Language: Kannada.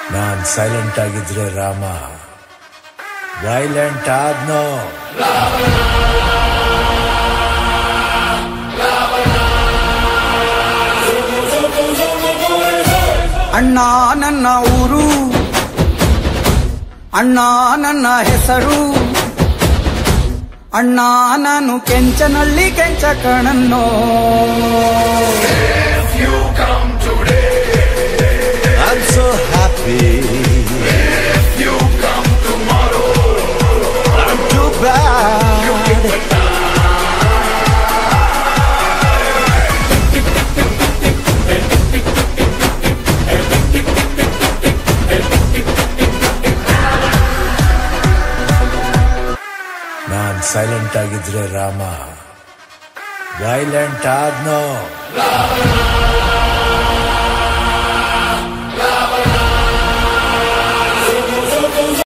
ನಾನ್ ಸೈಲೆಂಟ್ ಆಗಿದ್ರೆ ರಾಮ ವೈಲೆಂಟ್ ಆದ್ನೋ ಅಣ್ಣ ನನ್ನ ಊರು ಅಣ್ಣ ನನ್ನ ಹೆಸರು ಅಣ್ಣ ನಾನು ಕೆಂಚನಳ್ಳಿ ಕೆಂಚ ಕಣನ್ನೋ I'm so happy. I'm too bad. ನಾನ್ ಸೈಲೆಂಟ್ ಆಗಿದ್ರೆ ರಾಮ ವೈಲೆಂಟ್ ಆದ್ನೋ